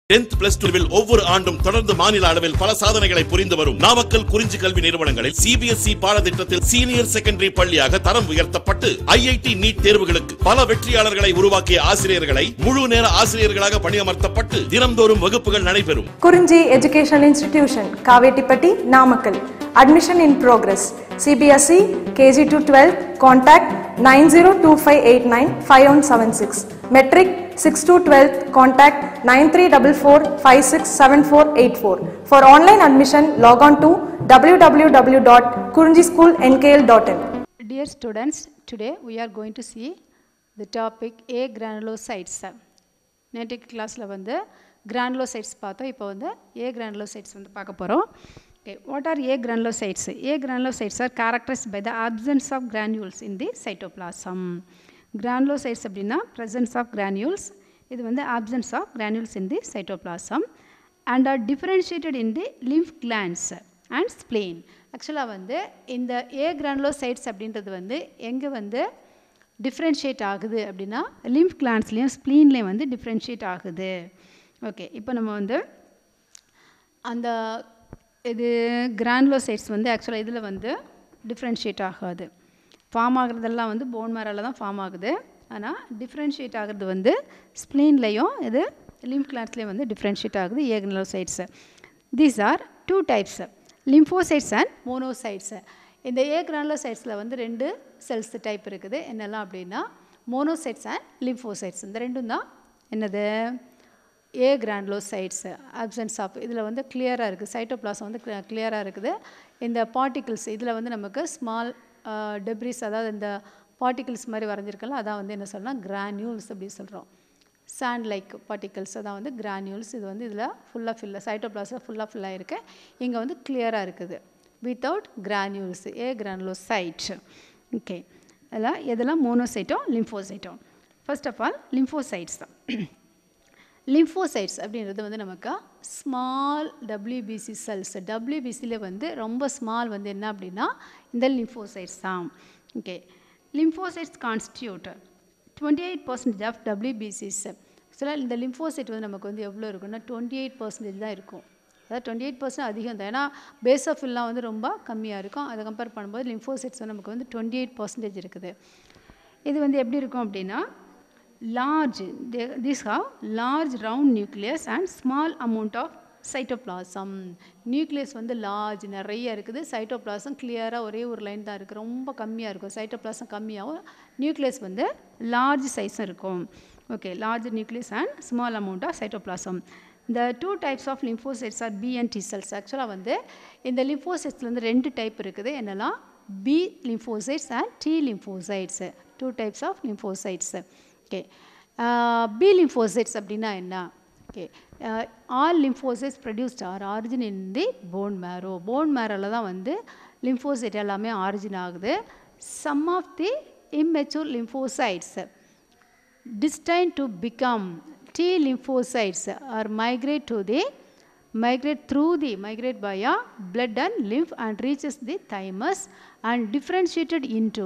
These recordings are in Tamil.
டென்த் பிளஸ் டூவில் ஒவ்வொரு ஆண்டும் தொடர்ந்து மாநில அளவில் பல சாதனைகளை புரிந்து வரும் நாமக்கல் குறிஞ்சி கல்வி நிறுவனங்களில் சிபிஎஸ்இ பாடத்திட்டத்தில் சீனியர் செகண்டரி பள்ளியாக தரம் உயர்த்தப்பட்டு ஐஐடி நீட் தேர்வுகளுக்கு பல வெற்றியாளர்களை உருவாக்கிய ஆசிரியர்களை முழு நேர ஆசிரியர்களாக பணியமர்த்தப்பட்டு தினம்தோறும் வகுப்புகள் நடைபெறும் Kurinji educational institution Kavettipatti Namakkal admission in progress CBSE KG to twelve contact nine zero two five eight nine five one seven six matric six to 12th contact 9344567484 for online admission log on to www.kurinjischoolnkl.in Dear students, today we are going to see the topic A granulocytes. நேற்று கிளாஸில் வந்து granulocytes பார்த்தோம் இப்போ வந்து A granulocytes வந்து பார்க்க போகிறோம் Okay, what are A granulocytes? A granulocytes are characterized by the absence of granules in the cytoplasm. Granulocytes அப்படின்னா presence of granules இது வந்து absence of granules in the cytoplasm and are differentiated in the lymph glands and spleen. ஆக்சுவலாக வந்து இந்த ஏ கிரானுலோசைட்ஸ் அப்படின்றது வந்து எங்கே வந்து டிஃப்ரென்ஷியேட் ஆகுது அப்படின்னா லிம்ஃப் கிளான்ஸ்லேயும் ஸ்ப்ளீன்லேயும் வந்து டிஃப்ரென்ஷியேட் ஆகுது ஓகே இப்போ நம்ம வந்து அந்த இது கிரானுலோசைட்ஸ் வந்து ஆக்சுவலாக இதில் வந்து டிஃப்ரென்ஷியேட் ஆகாது ஃபார்ம் ஆகுறதெல்லாம் வந்து போன் மேரில் தான் ஃபார்ம் ஆகுது ஆனால் டிஃப்ரென்ஷியேட் ஆகிறது வந்து ஸ்ப்ளீன்லேயும் இது லிம்ஃப் கிளான்ஸ்லேயும் வந்து டிஃப்ரென்ஷியேட் ஆகுது agranulocytes these are two types lymphocytes and monocytes இந்த ஏ கிரானுலோசைட்ஸில் வந்து ரெண்டு செல்ஸ் டைப் இருக்குது என்னெல்லாம் அப்படின்னா மோனோசைட்ஸ் அண்ட் லிம்போசைட்ஸ் இந்த ரெண்டும் தான் என்னது ஏ கிராண்டுலோசைட்ஸ் அப்சன்ஸ் ஆஃப் இதில் வந்து கிளியராக இருக்குது சைட்டோபிளாசம் வந்து கிளியராக இருக்குது இந்த பார்ட்டிகிள்ஸ் இதில் வந்து நமக்கு ஸ்மால் டெப்ரிஸ் அதாவது இந்த பார்ட்டிகிள்ஸ் மாதிரி வரைஞ்சிருக்கல அதான் வந்து என்ன சொல்லலாம் கிரானியூல்ஸ் அப்படின்னு சொல்கிறோம் சாண்ட் லைக் பார்ட்டிகல்ஸ் அதான் வந்து கிரானியூல்ஸ் இது வந்து இதில் ஃபுல்லாக ஃபில்லாக சைட்டோபிளாஸில் ஃபுல்லாக ஃபில்லாக இருக்கு இங்கே வந்து கிளியராக இருக்குது without granules agranulocyte okay அதில் எதெல்லாம் மோனோசைட்டோ லிம்போசைட்டோ ஃபர்ஸ்ட் ஆஃப் ஆல் லிம்போசைட்ஸ் தான் லிம்போசைட்ஸ் அப்படின்றது வந்து நமக்கு ஸ்மால் டபிள்யூபிசி செல்ஸ் டபிள்யூபிசியில் வந்து ரொம்ப ஸ்மால் வந்து என்ன அப்படின்னா இந்த லிம்போசைட்ஸ் தான் okay lymphocytes constitute twenty eight percentage of டபிள்யூபிசிஸ் ஆக்சுவலாக இந்த லிம்போசைட் வந்து நமக்கு வந்து எவ்வளோ இருக்குன்னா டுவெண்ட்டி எயிட் பர்சன்டேஜ் தான் இருக்கும் அதாவது டுவெண்ட்டி எயிட் பர்சன்ட் அதிகம் தான் ஏன்னா பேஸ் ஆஃப் எல்லாம் வந்து ரொம்ப கம்மியாக இருக்கும் அதை கம்பேர் பண்ணும்போது லிம்போசைட்ஸ் வந்து நமக்கு வந்து டுவெண்ட்டி எயிட் பர்சன்டேஜ் இருக்குது இது வந்து எப்படி இருக்கும் அப்படின்னா large this have large round nucleus and small amount of cytoplasm nucleus வந்து லார்ஜ் நிறைய இருக்குது சைட்டோபிளாசம் கிளியராக ஒரே ஒரு லைன் தான் இருக்குது ரொம்ப கம்மியாக இருக்கும் சைட்டோபிளாசம் கம்மியாகவும் நியூக்ளியஸ் வந்து லார்ஜ் சைஸும் இருக்கும் okay large nucleus and small amount of cytoplasm இந்த two types of lymphocytes are B and T cells ஆக்சுவலாக வந்து இந்த லிம்போசைட்ஸில் வந்து ரெண்டு டைப் இருக்குது என்னெல்லாம் B lymphocytes and T lymphocytes two types of lymphocytes okay B lymphocytes அப்படின்னா என்ன okay all lymphocytes produced are origin in the bone marrow bone மேரோவில் தான் வந்து லிம்போசைட் எல்லாமே ஆரிஜின் ஆகுது some of the immature lymphocytes destined to become T lymphocytes or migrate to the migrate through the migrate via blood and lymph and reaches the thymus and differentiated into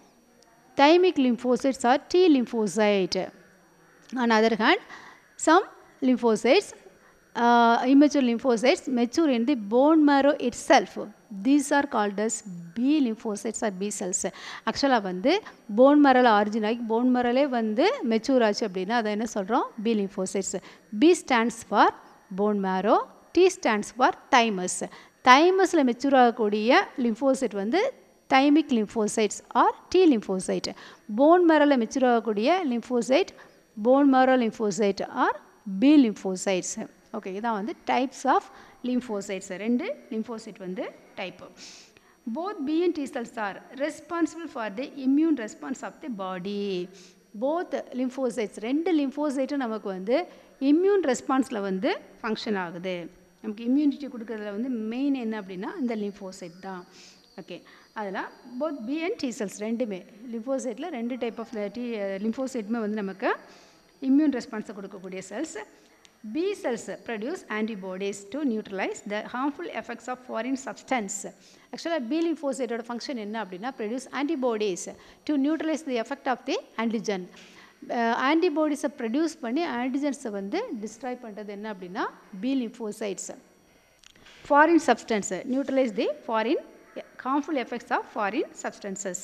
thymic lymphocytes or T lymphocyte. On other hand, some lymphocytes, uh, immature lymphocytes mature in the bone marrow itself. These are called as B lymphocytes or B cells. ஆக்சுவலாக வந்து போன் மரல் ஆரிஜின் ஆகி போன் மரலே வந்து மெச்சூர் ஆச்சு அப்படின்னா அதை என்ன சொல்கிறோம் B lymphocytes B stands for bone marrow T stands for thymus தைமஸில் மெச்சூர் ஆகக்கூடிய லிம்போசைட் வந்து thymic lymphocytes are T lymphocyte bone மேரோவில் மெச்சூர் ஆகக்கூடிய lymphocyte bone marrow lymphocyte are B lymphocytes okay இதான் வந்து டைப்ஸ் ஆஃப் லிம்போசைட்ஸ் ரெண்டு லிம்போசைட் வந்து type both B and T cells are responsible for the immune response of the body both lymphocytes ரெண்டு லிம்போசைட்டும் நமக்கு வந்து இம்யூன் ரெஸ்பான்ஸில் வந்து ஃபங்க்ஷன் ஆகுது நமக்கு இம்யூனிட்டி கொடுக்கறதுல வந்து மெயின் என்ன அப்படின்னா இந்த லிம்போசைட் தான் ஓகே அதில் both B and T cells ரெண்டுமே லிம்போசைட்டில் ரெண்டு டைப் ஆஃப் டி லிம்போசைட்டுமே வந்து நமக்கு இம்யூன் ரெஸ்பான்ஸை கொடுக்கக்கூடிய cells B cells produce antibodies to neutralize the harmful effects of foreign substance. ஆக்சுவலாக பி லிம்போசைட்டோட ஃபங்க்ஷன் என்ன அப்படின்னா produce antibodies to neutralize the effect of the antigen ஆன்டிபாடிஸை ப்ரொடியூஸ் பண்ணி ஆன்டிஜென்ஸை வந்து டிஸ்ட்ராய் பண்ணுறது என்ன அப்படின்னா B lymphocytes foreign substance neutralize the foreign harmful effects of foreign substances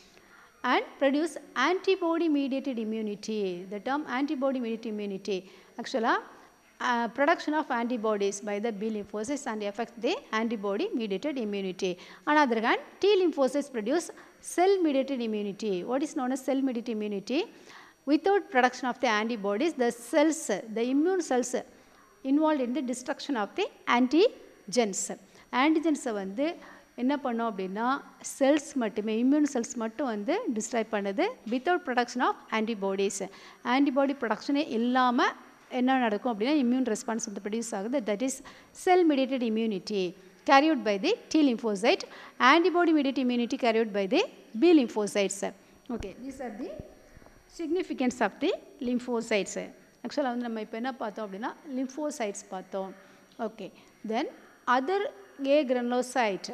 and produce antibody mediated immunity the term antibody mediated immunity actually uh, production of antibodies by the B lymphocytes and affects the antibody mediated immunity. On other hand, T lymphocytes produce cell mediated immunity. What is known as cell mediated immunity? Without production of the antibodies, the cells, the immune cells involved in the destruction of the antigens. ஆன்டிஜென்ஸை வந்து என்ன பண்ணோம் அப்படின்னா செல்ஸ் மட்டுமே இம்யூன் செல்ஸ் மட்டும் வந்து டிஸ்ட்ராய் பண்ணுது without production of antibodies antibody ப்ரொடக்ஷனே இல்லாமல் என்ன நடக்கும் அப்படின்னா இம்யூன் ரெஸ்பான்ஸ் வந்து ப்ரொடியூஸ் ஆகுது that is cell mediated immunity carried by the T lymphocyte, antibody mediated immunity carried by the B lymphocytes. Okay, these are the significance of the lymphocytes. ஆக்சுவலாக வந்து நம்ம இப்போ என்ன பார்த்தோம் அப்படின்னா லிம்போசைட்ஸ் பார்த்தோம் okay then other agranulocyte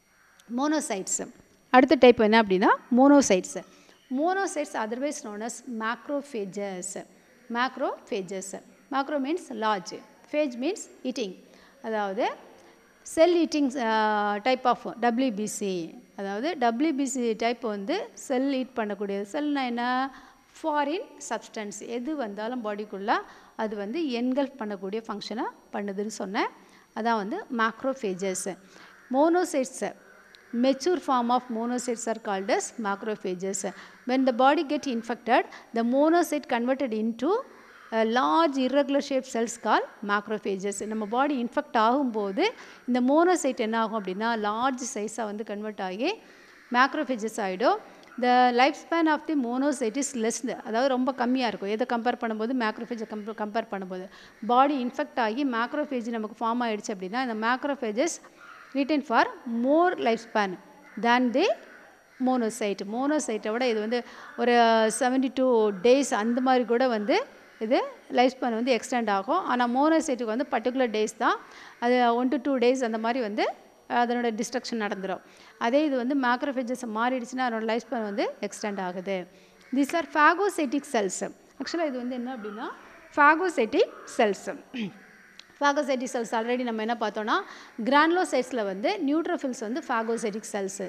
monocytes அடுத்த டைப் என்ன அப்படின்னா monocytes monocytes otherwise known as macrophages macrophages macro means large phage means eating அதாவது cell eating type of WBC அதாவது டபிள்யூபிசி டைப் வந்து செல் ஈட் பண்ணக்கூடியது செல்னா என்ன ஃபாரின் சப்ஸ்டன்ஸ் எது வந்தாலும் பாடிக்குள்ளே அது வந்து என்கல்ஃப் பண்ணக்கூடிய ஃபங்க்ஷனை பண்ணுதுன்னு சொன்னேன் அதான் வந்து macrophages monocytes mature form of monocytes are called as macrophages. When the body get infected, the monocyte converted into a large irregular shaped cells called macrophages. நம்ம பாடி இன்ஃபெக்ட் ஆகும்போது இந்த மோனோசைட் என்ன ஆகும் அப்படின்னா லார்ஜ் சைஸாக வந்து கன்வெர்ட் ஆகி மேக்ரோஃபேஜஸ் ஆகிடும் the life span of the monocyte is less அதாவது ரொம்ப கம்மியாக இருக்கும் எதை கம்பேர் பண்ணும்போது மேக்ரோஃபேஜை கம்பேர் கம்பேர் பண்ணும்போது பாடி இன்ஃபெக்ட் ஆகி மேக்ரோஃபேஜ் நமக்கு ஃபார்ம் ஆகிடுச்சு அப்படின்னா இந்த macrophages retain for more life span than the monocyte மோனோசைட்டை விட இது வந்து ஒரு செவன்டி டூ டேஸ் அந்த மாதிரி கூட வந்து இது லைஃப் ஸ்பேன் வந்து எக்ஸ்டெண்ட் ஆகும் ஆனால் மோனோசைட்டுக்கு வந்து பர்டிகுலர் டேஸ் தான் அது ஒன் டு டூ டேஸ் அந்த மாதிரி வந்து அதனோட டிஸ்ட்ரக்ஷன் நடந்துடும் அதே இது வந்து மேக்ரோஃபேஜஸ் மாறிடுச்சுன்னா அதனோட லைஃப் ஸ்பேன் வந்து எக்ஸ்டெண்ட் ஆகுது திஸ் ஆர் ஃபேகோசைட்டிக் செல்ஸ் ஆக்சுவலாக இது வந்து என்ன அப்படின்னா phagocytic cells phagocytic cells already நம்ம என்ன பார்த்தோன்னா கிரான்லோசைட்ஸில் வந்து நியூட்ரோஃபில்ஸ் வந்து ஃபேகோசைட்டிக் செல்ஸு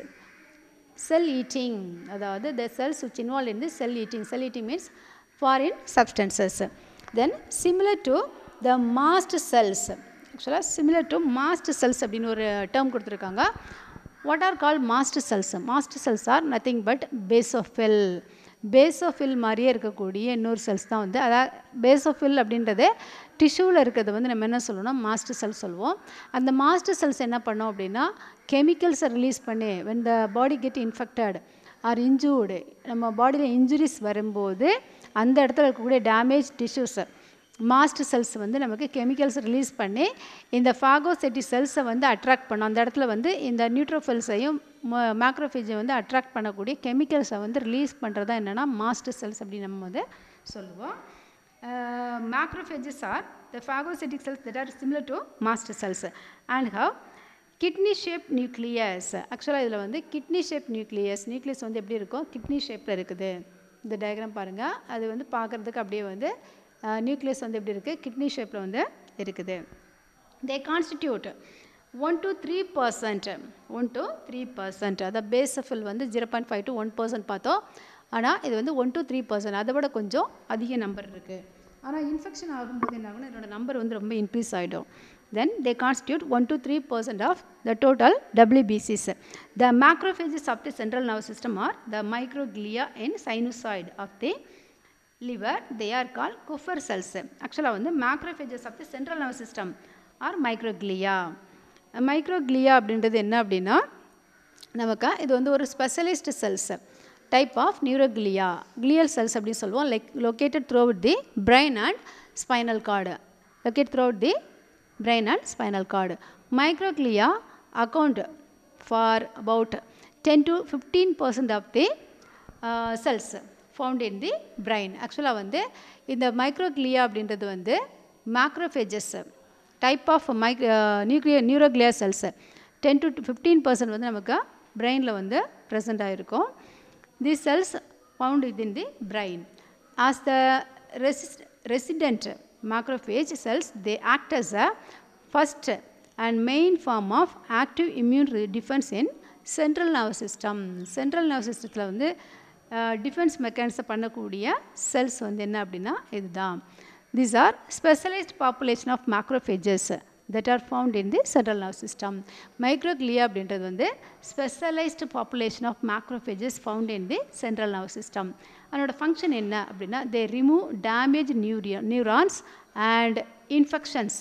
செல் ஈட்டிங் அதாவது the cells which involve in the cell eating cell eating means foreign substances then similar to the mast cells ஆக்சுவலாக சிமிலர் டு மாஸ்ட் செல்ஸ் அப்படின்னு ஒரு டேர்ம் கொடுத்துருக்காங்க what are call mast cells mast cells are nothing but basophil basophil மாதிரியே இருக்கக்கூடிய இன்னொரு செல்ஸ் தான் வந்து அதாவது பேசோஃபில் அப்படின்றது டிஷ்யூவில் இருக்கிறது வந்து நம்ம என்ன சொல்லுவோம்னா மாஸ்டர் செல் சொல்லுவோம் அந்த மாஸ்டர் செல்ஸ் என்ன பண்ணோம் அப்படின்னா கெமிக்கல்ஸை ரிலீஸ் பண்ணி when the body get infected or injured நம்ம பாடியில் இன்ஜுரிஸ் வரும்போது அந்த இடத்துல இருக்கக்கூடிய டேமேஜ் டிஷ்யூஸை மாஸ்டர் செல்ஸ் வந்து நமக்கு கெமிக்கல்ஸ் ரிலீஸ் பண்ணி இந்த ஃபாகோசெட்டி செல்ஸை வந்து அட்ராக்ட் பண்ணும் அந்த இடத்துல வந்து இந்த நியூட்ரோஃபில்ஸையும் மேக்ரோஃபேஜை வந்து அட்ராக்ட் பண்ணக்கூடிய கெமிக்கல்ஸை வந்து ரிலீஸ் பண்ணுறதா என்னென்னா மாஸ்டர் செல்ஸ் அப்படின்னு நம்ம வந்து சொல்லுவோம் macrophages are the phagocytic cells that are similar to master cells and have kidney shape nucleus ஆக்சுவலாக இதில் வந்து கிட்னி ஷேப் நியூக்ளியஸ் நியூக்ளியஸ் வந்து எப்படி இருக்கும் கிட்னி ஷேப்பில் இருக்குது இந்த டயக்ராம் பாருங்கள் அது வந்து பார்க்குறதுக்கு அப்படியே வந்து நியூக்ளியஸ் வந்து எப்படி இருக்குது கிட்னி ஷேப்பில் வந்து இருக்குது they constitute one to three percent one to three percent அதாவது பேசஃபில் வந்து zero point five to one percent பார்த்தோம் ஆனால் இது வந்து ஒன் டு த்ரீ பர்சன்ட் அதை விட கொஞ்சம் அதிக நம்பர் இருக்குது ஆனால் இன்ஃபெக்ஷன் ஆகும்போது என்ன ஆகும்னா இதோட நம்பர் வந்து ரொம்ப இன்க்ரீஸ் ஆகிடும் then they constitute one to three percent of the total டபிள்யூபிசிஸ் the macrophages of the central nervous system are the microglia in sinusoid of the liver they are called Kupffer cells ஆக்சுவலாக வந்து macrophages of the central nervous system are microglia microglia அப்படின்றது என்ன அப்படின்னா நமக்கு இது வந்து ஒரு specialist cells type of neuroglia glial cells அப்படின்னு சொல்லுவோம் like located throughout the brain and spinal cord locate throughout the brain and spinal cord microglia account for about ten to fifteen percent of the cells found in the brain ஆக்சுவலாக வந்து இந்த மைக்ரோக்ளியா அப்படின்றது வந்து மேக்ரோஃபேஜஸ் டைப் ஆஃப் மைக் நியூக்ளிய neuroglia cells ten to fifteen percent வந்து நமக்கு பிரெயினில் வந்து ப்ரெசென்ட் ஆகிருக்கும் the cells found with in the brain as the resist, resident macrophage cells they act as a first and main form of active immune re- defense in central nervous system central nervous systemத்தில் வந்து டிஃபென்ஸ் மெக்கானிசம் பண்ணக்கூடிய செல்ஸ் வந்து என்ன அப்படின்னா இதுதான் these are specialised population of macrophages that are found in the central nervous system microglia அப்படின்றது வந்து specialised population of macrophages found in the central nervous system அதனோட ஃபங்க்ஷன் என்ன அப்படின்னா தே ரிமூவ் டேமேஜ் நியூரியா neurons and infections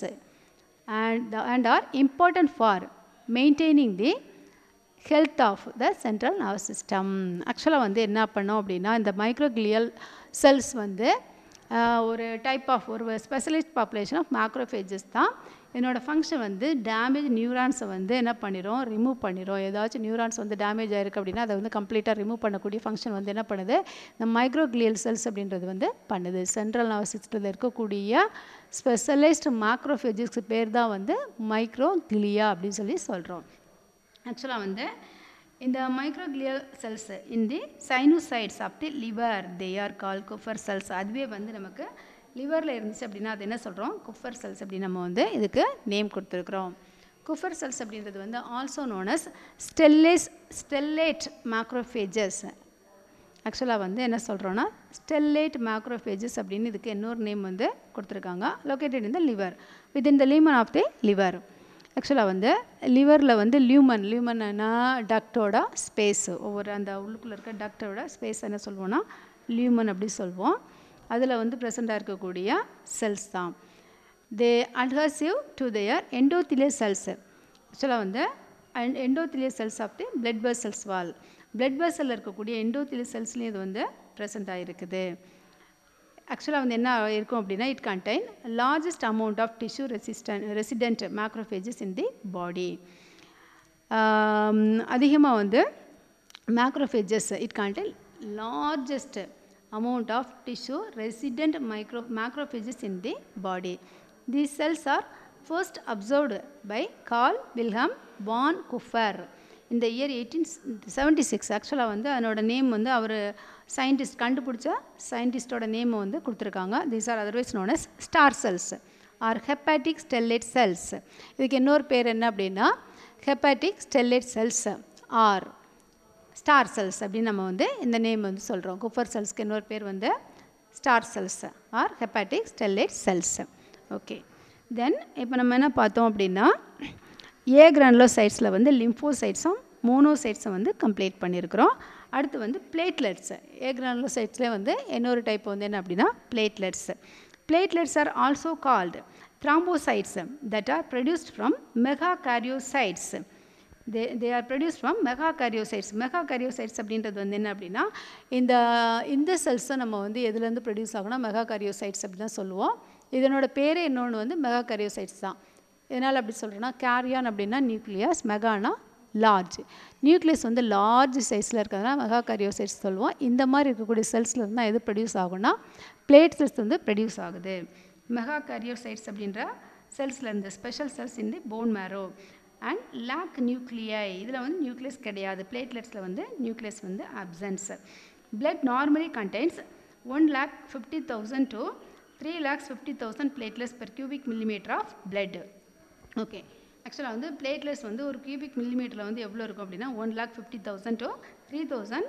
and, and are important for maintaining the health of the central nervous system ஆக்சுவலாக வந்து என்ன பண்ணோம் அப்படின்னா இந்த மைக்ரோக்ளியல் செல்ஸ் வந்து ஆஹ், ஒரு டைப் ஆஃப் ஒரு ஸ்பெஷலிஸ்ட் பாப்புலேஷன் ஆஃப் மேக்ரோஃபேஜஸ் தான் என்னோட ஃபங்க்ஷன் வந்து டேமேஜ் நியூரான்ஸை வந்து என்ன பண்ணிடும் ரிமூவ் பண்ணிடும் ஏதாச்சும் நியூரான்ஸ் வந்து டேமேஜ் ஆயிருக்கு அப்படின்னா அதை வந்து கம்ப்ளீட்டாக ரிமூவ் பண்ணக்கூடிய ஃபங்க்ஷன் வந்து என்ன பண்ணுது இந்த மைக்ரோக்ளியல் செல்ஸ் அப்படின்றது வந்து பண்ணுது சென்ட்ரல் நர்வஸ் சிஸ்டத்தில் இருக்கக்கூடிய ஸ்பெஷலைஸ்ட் மேக்ரோஃபேஜஸ்க்கு பேர் தான் வந்து மைக்ரோக்ளியா அப்படின்னு சொல்லி சொல்கிறோம் ஆக்சுவலாக வந்து இந்த microglial cells in the sinusoids of the liver they are call Kupffer cells அதுவே வந்து நமக்கு லிவரில் இருந்துச்சு அப்படின்னா அது என்ன சொல்கிறோம் குஃபர் செல்ஸ் அப்படின்னு நம்ம வந்து இதுக்கு நேம் கொடுத்துருக்குறோம் குஃபர் செல்ஸ் அப்படின்றது வந்து ஆல்சோ known as ஸ்டெல்லேஸ் ஸ்டெல்லேட் மேக்ரோஃபேஜஸ் ஆக்சுவலாக வந்து என்ன சொல்கிறோன்னா ஸ்டெல்லேட் மேக்ரோஃபேஜஸ் அப்படின்னு இதுக்கு இன்னொரு நேம் வந்து கொடுத்துருக்காங்க located in the liver within the lumen of the liver ஆக்சுவலாக வந்து லிவரில் வந்து லியூமன் லியூமன்னா டக்டோட ஸ்பேஸ் ஒவ்வொரு அந்த உள்ளுக்குள்ளே இருக்க டக்டோட ஸ்பேஸ் என்ன சொல்லுவோம்னா லியூமன் அப்படி சொல்லுவோம் அதில் வந்து ப்ரெசண்ட்டாக இருக்கக்கூடிய செல்ஸ் தான் they adhesive to their endothelial cells ஆக்சுவலாக வந்து endothelial cells of the blood vessels wall blood வெசலில் இருக்கக்கூடிய எண்டோத்திலியஸ் செல்ஸ்லேயும் இது வந்து ப்ரெசென்ட் ஆகிருக்குது ஆக்சுவலாக வந்து என்ன இருக்கும் அப்படின்னா it contain largest amount of tissue resistant resident macrophages in the body அதிகமாக வந்து macrophages it contain largest amount of tissue resident micro macrophages in the body. These cells are first observed by Carl Wilhelm von Kupfer in the year 1876 ஆக்சுவலாக வந்து அதனோட நேம் வந்து அவர் சயின்டிஸ்ட் கண்டுபிடிச்ச சயின்டிஸ்டோட நேம் வந்து கொடுத்துருக்காங்க these are otherwise known as star cells or hepatic stellate cells இதுக்கு இன்னொரு பேர் என்ன அப்படின்னா hepatic stellate cells or star cells அப்படின்னு நம்ம வந்து இந்த நேம் வந்து சொல்கிறோம் குஃபர் செல்ஸ்க்கு இன்னொரு பேர் வந்து star cells or hepatic stellate cells okay then இப்போ நம்ம என்ன பார்த்தோம் அப்படின்னா ஏ கிரானுலோசைட்ஸில் வந்து லிம்போசைட்ஸும் மோனோசைட்ஸும் வந்து கம்ப்ளீட் பண்ணியிருக்கிறோம் அடுத்து வந்து பிளேட்லெட்ஸ் ஏ கிரானுலோசைட்ஸ்லேயே வந்து இன்னொரு டைப் வந்து என்ன அப்படின்னா platelets platelets are also called thrombocytes that are produced from megakaryocytes they they are produce from megakaryocytes megakaryocytes அப்படின்றது வந்து என்ன அப்படின்னா இந்த இந்த செல்ஸை நம்ம வந்து எதுலேருந்து ப்ரொடியூஸ் ஆகும்னா மெகா கரியோசைட்ஸ் அப்படி தான் சொல்லுவோம் இதனோட பேரே இன்னொன்று வந்து மெகா கரியோசைட்ஸ் தான் எதனால் அப்படி சொல்கிறேன்னா கேரியான் அப்படின்னா நியூக்ளியஸ் மெகானா லார்ஜ் நியூக்ளியஸ் வந்து லார்ஜ் சைஸில் இருக்கிறதுனால மெகா கரியோசைட்ஸ் சொல்லுவோம் இந்த மாதிரி இருக்கக்கூடிய செல்ஸில் இருந்தால் எது ப்ரொடியூஸ் ஆகும்னா பிளேட் செல்ஸ் வந்து ப்ரொடியூஸ் ஆகுது மெகா கரியோசைட்ஸ் அப்படின்ற செல்ஸில் இருந்து ஸ்பெஷல் செல்ஸ் இந்த bone marrow and lack nuclei இதில் வந்து நியூக்ளியஸ் கிடையாது பிளேட்லெட்ஸில் வந்து நியூக்ளியஸ் வந்து absence blood normally contains one lakh fifty thousand to three lakhs fifty thousand platelets per cubic millimetre of blood okay ஆக்சுவலாக வந்து பிளேட்லெட்ஸ் வந்து ஒரு கியூபிக் மில்லிமீட்டரில் வந்து எவ்வளோ இருக்கும் அப்படின்னா one lakh fifty thousand to three thousand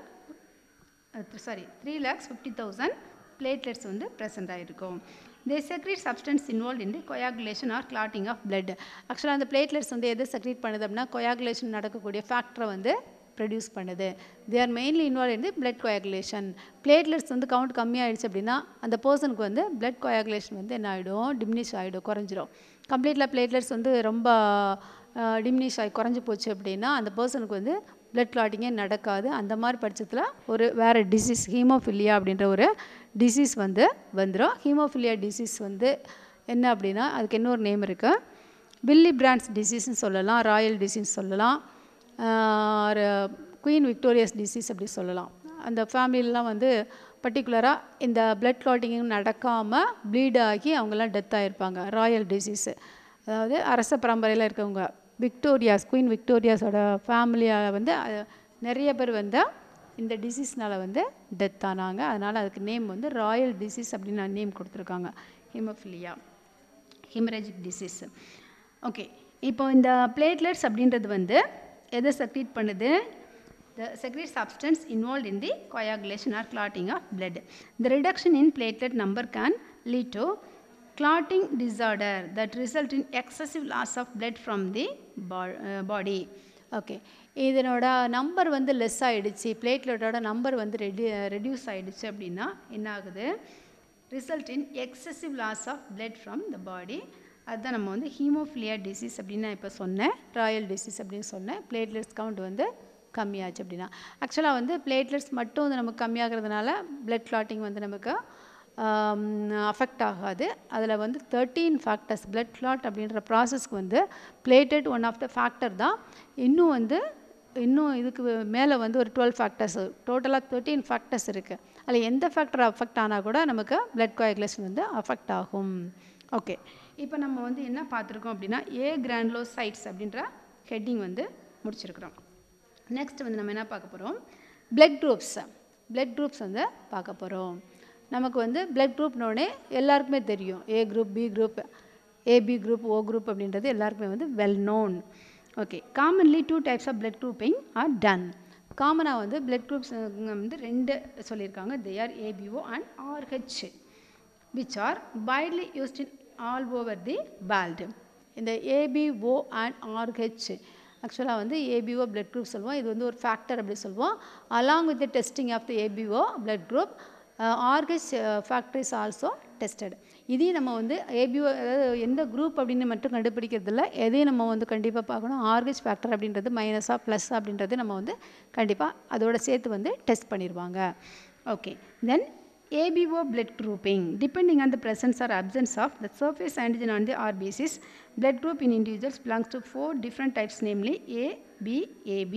sorry three lakhs fifty thousand platelets வந்து ப்ரெசென்ட் ஆகிருக்கும் they secrete substance involve in the coagulation or clotting of blood ஆக்சுவலாக அந்த பிளேட்லெட்ஸ் வந்து எதை செக்ரீட் பண்ணுது அப்படின்னா கொயாகுலேஷன் நடக்கக்கூடிய ஃபேக்டரை வந்து ப்ரொடியூஸ் பண்ணுது they are mainly involve in the blood coagulation platelets வந்து கவுண்ட் கம்மியாகிடுச்சு அப்படின்னா அந்த பர்சனுக்கு வந்து பிளட் கொயாகுலேஷன் வந்து என்ன ஆகிடும் டிமினிஷ் ஆகிடும் குறைஞ்சிரும் கம்ப்ளீட்டில் பிளேட்லெட்ஸ் வந்து ரொம்ப டிமினிஷ் ஆகி குறைஞ்சி போச்சு அப்படின்னா அந்த பர்சனுக்கு வந்து பிளட் கிளாட்டிங்கே நடக்காது அந்த மாதிரி பட்சத்தில் ஒரு வேறு டிசீஸ் ஹீமோஃபிலியா அப்படின்ற ஒரு டிசீஸ் வந்து வந்துடும் ஹீமோஃபிலியா டிசீஸ் வந்து என்ன அப்படின்னா அதுக்கு இன்னொரு நேம் இருக்குது வில்லி பிராண்ட்ஸ் டிசீஸ்னு சொல்லலாம் ராயல் டிசீஸ் சொல்லலாம் குயின் விக்டோரியஸ் டிசீஸ் அப்படி சொல்லலாம் அந்த ஃபேமிலிலாம் வந்து பர்டிகுலராக இந்த பிளட் கிளாட்டிங் நடக்காமல் ப்ளீட் ஆகி அவங்கெல்லாம் டெத் ஆகிருப்பாங்க ராயல் டிசீஸு அதாவது அரச பரம்பரையில் இருக்கவங்க விக்டோரியாஸ் குயின் விக்டோரியாஸோட ஃபேமிலியாக வந்து அஹ், நிறைய பேர் வந்து இந்த டிசீஸ்னால் வந்து டெத் ஆனாங்க அதனால் அதுக்கு நேம் வந்து ராயல் டிசீஸ் அப்படின்னு நேம் கொடுத்துருக்காங்க ஹிமோஃபிலியா ஹிமரேஜிக் டிசீஸ் ஓகே இப்போ இந்த பிளேட்லெட்ஸ் அப்படின்றது வந்து எதை செக்ரீட் பண்ணுது the secrete substance involved in the coagulation or clotting of blood. The reduction in platelet number can lead to clotting disorder that result in excessive loss of blood from the bo- uh, body. Okay இதனோட நம்பர் வந்து லெஸ் ஆகிடுச்சு பிளேட்லெட்டோட நம்பர் வந்து ரெடி ரெடியூஸ் ஆகிடுச்சு அப்படின்னா என்ன ஆகுது result in excessive loss of blood from the body அதுதான் நம்ம வந்து ஹீமோஃபிலியா டிசீஸ் அப்படின்னு நான் இப்போ சொன்னேன் ராயல் டிசீஸ் அப்படின்னு சொன்னேன் பிளேட்லெட்ஸ் கவுண்ட் வந்து கம்மியாச்சு அப்படின்னா ஆக்சுவலாக வந்து பிளேட்லெட்ஸ் மட்டும் வந்து நமக்கு கம்மியாகிறதுனால பிளட் கிளாட்டிங் வந்து நமக்கு அஃபெக்ட் ஆகாது அதில் வந்து தேர்ட்டீன் ஃபேக்டர்ஸ் பிளட் கிளாட் அப்படின்ற ப்ராசஸ்க்கு வந்து platelet one of the factor தான் இன்னும் வந்து இன்னும் இதுக்கு மேலே வந்து ஒரு டுவெல் ஃபேக்டர்ஸ் டோட்டலாக தேர்ட்டீன் ஃபேக்டர்ஸ் இருக்குது அதில் எந்த ஃபேக்டர் அஃபெக்ட் ஆனால் கூட நமக்கு பிளட் கோயகுலேஷன் வந்து அஃபெக்ட் ஆகும் ஓகே இப்போ நம்ம வந்து என்ன பார்த்துருக்கோம் அப்படின்னா ஏ கிராண்ட்லோசைட்ஸ் அப்படின்ற ஹெட்டிங் வந்து முடிச்சிருக்கிறோம் நெக்ஸ்ட் வந்து நம்ம என்ன பார்க்க போகிறோம் பிளட் குரூப்ஸ் பிளட் குரூப்ஸ் வந்து பார்க்க போகிறோம் நமக்கு வந்து பிளட் குரூப்னோடனே எல்லாருக்குமே தெரியும் A group B group AB group O group அப்படின்றது எல்லாருக்குமே வந்து well known okay commonly two types of blood grouping are done காமனாக வந்து பிளட் குரூப்ஸ் வந்து ரெண்டு சொல்லியிருக்காங்க they are ABO and Rh which are widely used in all over the world. இந்த ஏபிஓ அண்ட் ஆர்ஹெச் ஆக்சுவலாக வந்து ஏபிஓ பிளட் குரூப் சொல்லுவோம் இது வந்து ஒரு ஃபேக்டர் அப்படி சொல்லுவோம் along with the testing of the ABO blood group Rh factor is also tested இதையும் நம்ம வந்து ஏபிஓ அதாவது எந்த குரூப் அப்படின்னு மட்டும் கண்டுபிடிக்கிறதில்ல எதையும் நம்ம வந்து கண்டிப்பாக பார்க்கணும் ஆர்ஹெச் ஃபேக்டர் அப்படின்றது மைனஸாக ப்ளஸ் அப்படின்றது நம்ம வந்து கண்டிப்பாக அதோட சேர்த்து வந்து டெஸ்ட் பண்ணிடுவாங்க okay then ABO blood grouping depending on the presence or absence of the surface antigen on the RBCs blood group in individuals belongs to four different types namely A, B, AB,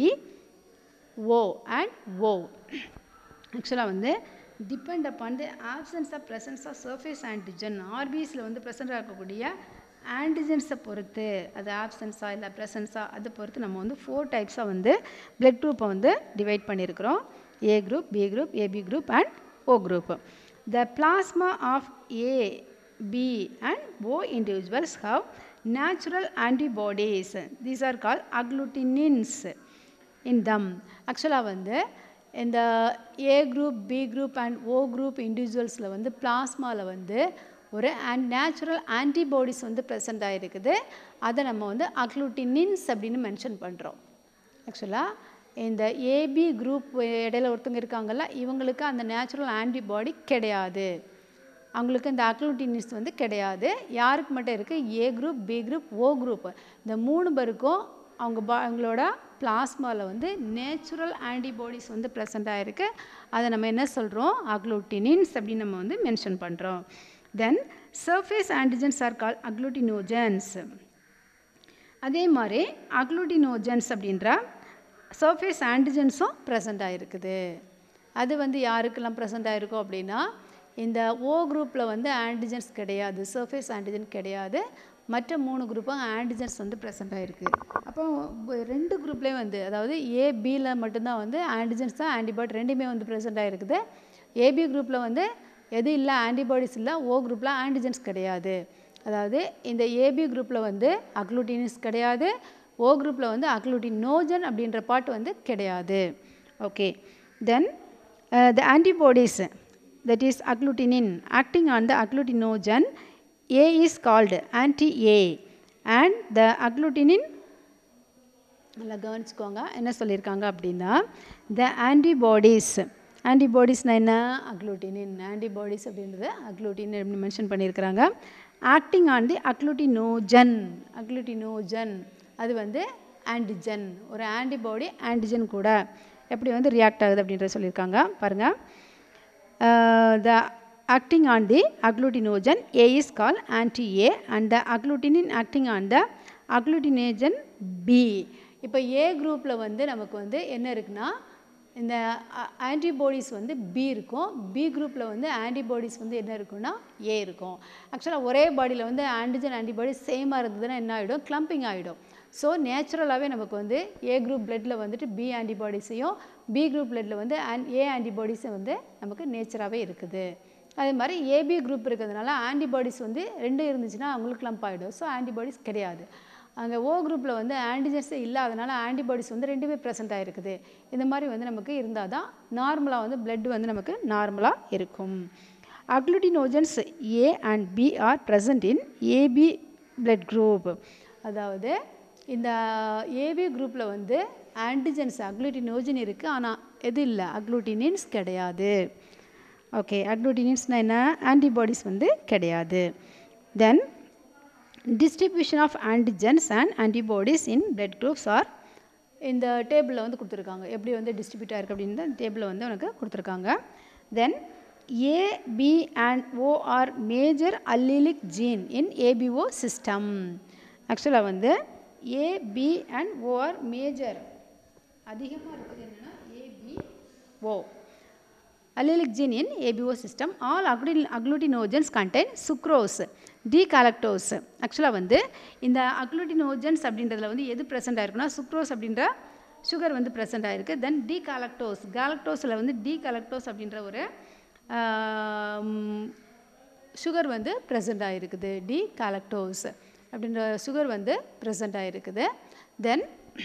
O and O. ஆக்சுவலாக வந்து depend upon the absence of presence of surface antigen ஆர்பிஸில் வந்து ப்ரெசண்ட்டாக இருக்கக்கூடிய ஆன்டிஜென்ஸை பொறுத்து அது ஆப்சன்ஸா இல்லை ப்ரெசன்ஸா அதை பொறுத்து நம்ம வந்து ஃபோர் டைப்ஸாக வந்து பிளட் குரூப்பை வந்து டிவைட் பண்ணியிருக்கிறோம் A group B group AB group and O group. The plasma of A, B and O individuals have natural antibodies. These are called agglutinins in them. ஆக்சுவலாக வந்து இந்த A group B group and O group இண்டிவிஜுவல்ஸில் வந்து பிளாஸ்மாவில் வந்து ஒரு அண்ட் நேச்சுரல் ஆன்டிபாடிஸ் வந்து ப்ரெசென்ட் ஆகிருக்குது அதை நம்ம வந்து அக்ளூட்டினின்ஸ் அப்படின்னு மென்ஷன் பண்ணுறோம் ஆக்சுவலாக இந்த ஏபி குரூப் இடையில ஒருத்தவங்க இருக்காங்கல்ல இவங்களுக்கு அந்த நேச்சுரல் ஆன்டிபாடி கிடையாது அவங்களுக்கு இந்த அக்ளூட்டினிஸ் வந்து கிடையாது யாருக்கு மட்டும் இருக்குது A group B group O group இந்த மூணு பேருக்கும் அவங்க பா அவங்களோட பிளாஸ்மாவில் வந்து நேச்சுரல் ஆன்டிபாடிஸ் வந்து ப்ரெசண்ட் ஆகிருக்கு அதை நம்ம என்ன சொல்கிறோம் அக்ளூட்டினின்ஸ் அப்படின்னு நம்ம வந்து மென்ஷன் பண்ணுறோம் then surface antigens are call agglutinogens அதே மாதிரி அக்ளூட்டினோஜன்ஸ் அப்படின்ற சர்ஃபேஸ் ஆன்டிஜென்ஸும் ப்ரெசண்ட் ஆகிருக்குது அது வந்து யாருக்கெல்லாம் ப்ரெசண்ட் ஆகிருக்கும் அப்படின்னா இந்த ஓ குரூப்பில் வந்து ஆன்டிஜென்ஸ் கிடையாது சர்ஃபேஸ் ஆன்டிஜென் கிடையாது மற்ற மூணு குரூப்பும் ஆன்டிஜென்ஸ் வந்து ப்ரெசண்ட் ஆகிருக்கு அப்போ ரெண்டு குரூப்லேயும் வந்து அதாவது ஏபியில் மட்டும்தான் வந்து ஆன்டிஜென்ஸ் தான் ஆன்டிபாடி ரெண்டுமே வந்து ப்ரெசண்ட் ஆகிருக்குது ஏபி குரூப்பில் வந்து எது இல்லை ஆன்டிபாடிஸ் இல்லை ஓ குரூப்பில் ஆன்டிஜென்ஸ் கிடையாது அதாவது இந்த ஏபி குரூப்பில் வந்து அக்ளூட்டினிஸ் கிடையாது ஓ குரூப்பில் வந்து அக்ளூட்டினோஜன் அப்படின்ற பாட்டு வந்து கிடையாது okay then the antibodies that is agglutinin acting on the agglutinogen A is called anti A and the agglutinin நல்லா கவனிச்சுக்கோங்க என்ன சொல்லியிருக்காங்க அப்படின்னா த ஆன்டிபாடிஸ் ஆன்டிபாடிஸ்னால் என்ன அக்ளூட்டினின் ஆன்டிபாடிஸ் அப்படின்றது அக்ளூட்டின் அப்படின்னு மென்ஷன் பண்ணியிருக்கிறாங்க ஆக்டிங் ஆன் தி அக்ளூட்டினோஜன் அக்ளூட்டினோஜன் அது வந்து ஆன்டிஜன் ஒரு ஆன்டிபாடி ஆன்டிஜன் கூட எப்படி வந்து ரியாக்ட் ஆகுது அப்படின்றத சொல்லியிருக்காங்க பாருங்கள் the acting on the agglutinogen A is call anti A and the agglutinin acting on the agglutinogen B இப்போ ஏ குரூப்பில் வந்து நமக்கு வந்து என்ன இருக்குன்னா இந்த ஆன்டிபாடிஸ் வந்து பி இருக்கும் பி குரூப்பில் வந்து ஆன்டிபாடிஸ் வந்து என்ன இருக்குன்னா ஏ இருக்கும் ஆக்சுவலாக ஒரே பாடியில் வந்து ஆன்டிஜன் ஆன்டிபாடி சேமாக இருந்ததுன்னா என்ன ஆகிடும் கிளம்பிங் ஆகிடும் ஸோ நேச்சுரலாகவே நமக்கு வந்து ஏ குரூப் பிளட்டில் வந்துட்டு பி ஆன்டிபாடிஸையும் பி குரூப் பிளட்டில் வந்து அண்ட் ஏ ஆன்டிபாடிஸும் வந்து நமக்கு நேச்சராகவே இருக்குது அதே மாதிரி ஏபி குரூப் இருக்கிறதுனால ஆன்டிபாடிஸ் வந்து ரெண்டு இருந்துச்சுன்னா அவங்களுக்கு லம்ப் ஆகிடும் ஸோ ஆன்டிபாடிஸ் கிடையாது அங்கே ஓ குரூப்பில் வந்து ஆன்டிஜென்ஸே இல்லாதனால ஆன்டிபாடிஸ் வந்து ரெண்டுமே ப்ரெசென்ட் ஆகிருக்குது இந்த மாதிரி வந்து நமக்கு இருந்தால் தான் நார்மலாக வந்து பிளட் வந்து நமக்கு நார்மலாக இருக்கும் agglutinogens A and B are present in AB blood group அதாவது இந்த ஏபி குரூப்பில் வந்து ஆன்டிஜென்ஸ் அக்ளூட்டினோஜன் இருக்குது ஆனால் எது இல்லை அக்ளூட்டினின்ஸ் கிடையாது ஓகே அக்ளூட்டினின்ஸ்னால் என்ன ஆன்டிபாடிஸ் வந்து கிடையாது தென் distribution of antigens and antibodies in blood groups are இந்த டேபிளில் வந்து கொடுத்துருக்காங்க எப்படி வந்து டிஸ்ட்ரிபியூட் ஆயிருக்கு அப்படின்னு இந்த டேபிளில் வந்து உனக்கு கொடுத்துருக்காங்க then A B and O are major allelic gene in ABO system ஆக்சுவலாக வந்து A B and O are major அதிகமாக இருக்குது என்னென்னா AB O allelic gene in ABO system all agglutinogens agglutinogens contain sucrose degalactose ஆக்சுவலாக வந்து இந்த அக்ளூட்டினோஜன்ஸ் அப்படின்றதுல வந்து எது ப்ரெசென்ட் ஆயிருக்குன்னா சுக்ரோஸ் அப்படின்ற சுகர் வந்து ப்ரெசென்ட் ஆயிருக்கு தென் டி காலக்டோஸ் காலக்டோஸில் வந்து டி காலக்டோஸ் அப்படின்ற ஒரு சுகர் வந்து ப்ரெசென்ட் ஆகிருக்குது டி காலக்டோஸ் அப்படின்ற சுகர் வந்து ப்ரெசென்ட் ஆகிருக்குது தென்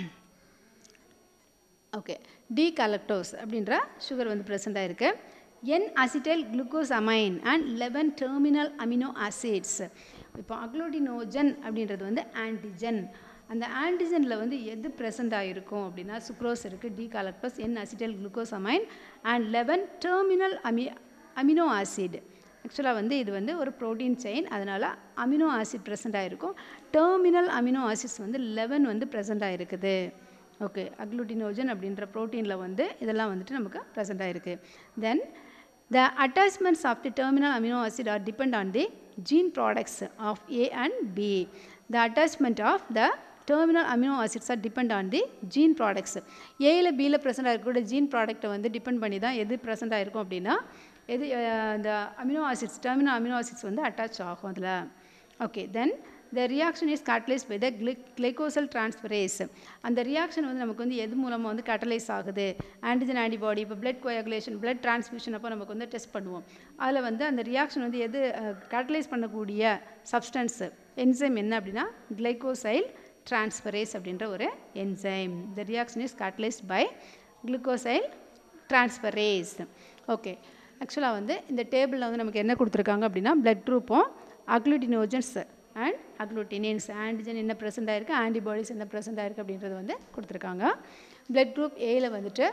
ஓகே டி கலக்டோஸ் அப்படின்ற சுகர் வந்து ப்ரெசென்ட் ஆயிருக்கு N acetyl glucosamine and eleven terminal amino acids இப்போ அக்ளோடினோஜன் அப்படின்றது வந்து ஆன்டிஜன் அந்த ஆன்டிஜனில் வந்து எது ப்ரெசென்ட் ஆகிருக்கும் அப்படின்னா சுக்ரோஸ் இருக்குது D galactose N acetyl glucosamine and eleven terminal அமி அமினோ ஆசிட் ஆக்சுவலாக வந்து இது வந்து ஒரு ப்ரோட்டீன் செயின் அதனால் அமினோ ஆசிட் ப்ரெசென்ட் ஆகிருக்கும் டெர்மினல் அமினோ ஆசிட்ஸ் வந்து லெவன் வந்து ப்ரெசென்ட் ஆகிருக்குது ஓகே அக்ளூட்டினோஜன் அப்படின்ற ப்ரோட்டீனில் வந்து இதெல்லாம் வந்துட்டு நமக்கு ப்ரெசென்ட் ஆகிருக்கு then the attachments of the terminal amino acid are depend on the gene products of A and B the attachment of the terminal amino acids are depend on the gene products ஏயில் பியில் ப்ரெசென்ட் ஆகிருக்கக்கூடிய ஜீன் ப்ராடக்ட்டை வந்து டிபெண்ட் பண்ணி தான் எது ப்ரெசென்ட் ஆகிருக்கும் அப்படின்னா எது இந்த amino acids terminal amino acids வந்து அட்டாச் ஆகும் அதில் okay then the reaction is catalyse by the கிளிக் கிளைகோசல் டிரான்ஸ்ஃபரேஸ் அந்த ரியாக்ஷன் வந்து நமக்கு வந்து எது மூலமாக வந்து கேட்டலைஸ் ஆகுது ஆன்டிஜன் ஆன்டிபாடி இப்போ பிளட் கோயாகுலேஷன் பிளட் டிரான்ஸ்மிஷன் அப்போ நமக்கு வந்து டெஸ்ட் பண்ணுவோம் அதில் வந்து அந்த ரியாக்ஷன் வந்து எது கேட்டலைஸ் பண்ணக்கூடிய சப்ஸ்டன்ஸ் என்சைம் என்ன அப்படின்னா கிளைகோசைல் டிரான்ஸ்ஃபரேஸ் அப்படின்ற ஒரு enzyme the reaction is catalysed by glucosyl transferase okay ஆக்சுவலாக வந்து இந்த டேபிளில் வந்து நமக்கு என்ன கொடுத்துருக்காங்க அப்படின்னா பிளட் குரூப்பும் அக்ளூட்டினோஜன்ஸ் அண்ட் அக்ளூட்டினின்ஸ் ஆன்டிஜன் என்ன ப்ரெசென்ட் ஆயிருக்கு ஆன்டிபாடிஸ் என்ன ப்ரெசென்ட் ஆயிருக்கு அப்படின்றது வந்து கொடுத்துருக்காங்க பிளட் குரூப் ஏயில் வந்துட்டு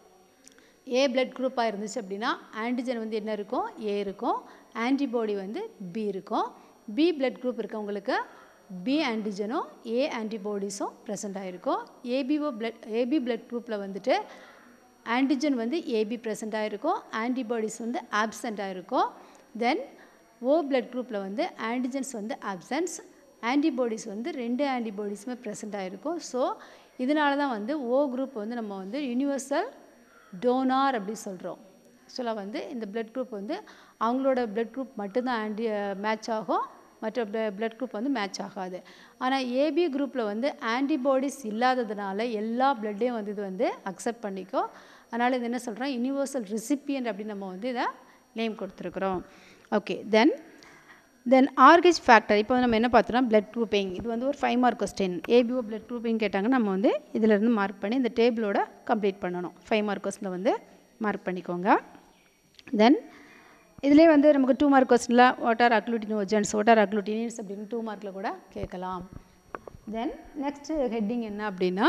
ஏ பிளட் குரூப்பாக இருந்துச்சு அப்படின்னா ஆன்டிஜன் வந்து என்ன இருக்கும் ஏ இருக்கும் ஆன்டிபாடி வந்து பி இருக்கும் பி பிளட் குரூப் இருக்கவங்களுக்கு பி ஆன்டிஜனும் ஏ ஆன்டிபாடிஸும் ப்ரெசென்ட் ஆகிருக்கும் ஏபிஓ பிளட் ஏபி பிளட் குரூப்பில் வந்துட்டு ஆன்டிஜன் வந்து ஏபி ப்ரெசென்ட் ஆகிருக்கும் ஆன்டிபாடிஸ் வந்து ஆப்சண்ட் ஆகிருக்கும் தென் ஓ பிளட் குரூப்பில் வந்து ஆன்டிஜன்ஸ் வந்து ஆப்சன்ஸ் ஆன்டிபாடிஸ் வந்து ரெண்டு ஆன்டிபாடிஸுமே ப்ரெசென்ட் ஆகிருக்கும் ஸோ இதனால தான் வந்து ஓ குரூப் வந்து நம்ம வந்து யூனிவர்சல் டோனார் அப்படி சொல்கிறோம் ஆக்சுவலாக வந்து இந்த பிளட் குரூப் வந்து அவங்களோட பிளட் குரூப் மட்டும்தான் ஆன்டி மேட்ச் ஆகும் மற்ற பிளட் குரூப் வந்து மேட்ச் ஆகாது ஆனால் ஏபி குரூப்பில் வந்து ஆன்டிபாடிஸ் இல்லாததுனால எல்லா பிளட்டையும் வந்து இது வந்து அக்செப்ட் பண்ணிக்கும் அதனால் இது என்ன சொல்கிறோம் யூனிவர்சல் ரிசிப்பியன்ட் அப்படின்னு நம்ம வந்து இதை நேம் கொடுத்துருக்குறோம் ஓகே தென் தென் ஆர்கேஜ் ஃபேக்டர் இப்போ நம்ம என்ன பார்த்தோம்னா பிளட் குரூப்பிங் இது வந்து ஒரு five mark question ABO blood grouping கேட்டாங்கன்னா நம்ம வந்து இதிலேருந்து மார்க் பண்ணி இந்த டேபிளோட கம்ப்ளீட் பண்ணணும் ஃபைவ் மார்க் கொஸ்டினில் வந்து மார்க் பண்ணிக்கோங்க தென் இதிலே வந்து நமக்கு டூ மார்க் கொஸ்டினில் what are agglutinogens what are agglutinins அப்படின்னு டூ மார்க்கில் கூட கேட்கலாம் தென் நெக்ஸ்ட்டு ஹெட்டிங் என்ன அப்படின்னா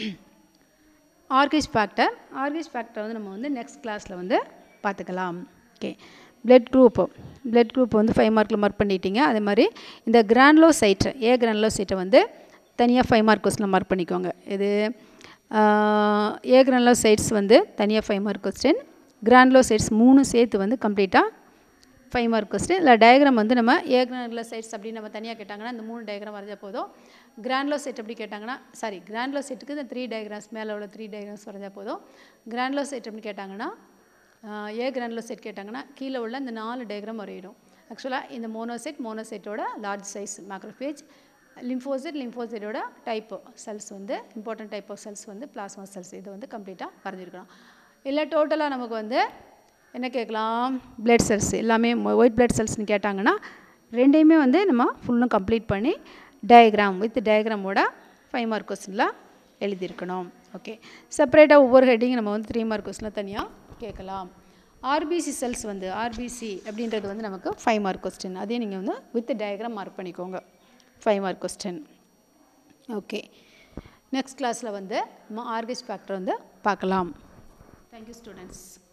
ஆர்கேஜ் ஃபேக்டர் ஆர்கேஜ் ஃபேக்டர் வந்து நம்ம வந்து நெக்ஸ்ட் கிளாஸில் வந்து பார்த்துக்கலாம் okay blood group blood group வந்து ஃபைவ் மார்க்கில் மார்க் பண்ணிட்டீங்க அதே மாதிரி இந்த கிரான்லோசைட் ஏ கிரான்லோசைட்டை வந்து தனியாக ஃபைவ் மார்க் கொஸ்டினில் மார்க் பண்ணிக்கோங்க இது ஏ கிரான்லோசைட்ஸ் வந்து தனியாக ஃபைவ் மார்க் கொஸ்டின் கிரான்லோசைட்ஸ் மூணு சேர்த்து வந்து கம்ப்ளீட்டாக ஃபைவ் மார்க் கொஸ்டின் இல்லை டயக்ராம் வந்து நம்ம ஏ கிரான்லோசைட்ஸ் அப்படின்னு நம்ம தனியாக கேட்டாங்கன்னா இந்த மூணு டயக்ராம் வரைஞ்சா போதும் கிரான்லோசைட் அப்படி கேட்டாங்கன்னா சாரி கிரான்லோசைட்டுக்கு இந்த த்ரீ டயக்ராம்ஸ் மேலே உள்ள த்ரீ டயக்ராம்ஸ் வரைஞ்சா போதும் கிரான்லோசைட் அப்படின்னு கேட்டாங்கன்னா ஏ கிரான்லோசைட் கேட்டாங்கன்னா கீழே உள்ள இந்த நாலு டயக்ராம் வரையிடும் ஆக்சுவலாக இந்த மோனோசைட் மோனோசைட்டோட லார்ஜ் சைஸ் மேக்ரோஃபேஜ் லிம்போசைட் லிம்போசைடோட டைப் செல்ஸ் வந்து இம்பார்ட்டன்ட் டைப் ஆஃப் செல்ஸ் வந்து பிளாஸ்மா செல்ஸ் இது வந்து கம்ப்ளீட்டாக வரைஞ்சிருக்கணும் இல்லை டோட்டலாக நமக்கு வந்து என்ன கேட்கலாம் பிளட் செல்ஸ் எல்லாமே ஒயிட் பிளட் செல்ஸ்னு கேட்டாங்கன்னா ரெண்டையுமே வந்து நம்ம ஃபுல்லும் கம்ப்ளீட் பண்ணி டயக்ராம் வித் டயக்ராமோட ஃபைவ் மார்க் கொஸ்டினில் எழுதியிருக்கணும் ஓகே செப்பரேட்டாக ஒவ்வொரு ஹெட்டிங் நம்ம வந்து த்ரீ மார்க் கொஸ்டினில் தனியாக கேட்கலாம் ஆர்பிசி செல்ஸ் வந்து ஆர்பிசி அப்படின்றது வந்து நமக்கு ஃபைவ் மார்க் கொஸ்டின் அதே நீங்கள் வந்து வித் டயக்ராம் மார்க் பண்ணிக்கோங்க five mark question okay next கிளாஸில் வந்து நம்ம ஆர்கேஜ் ஃபேக்டர் வந்து பார்க்கலாம் தேங்க்யூ ஸ்டூடெண்ட்ஸ்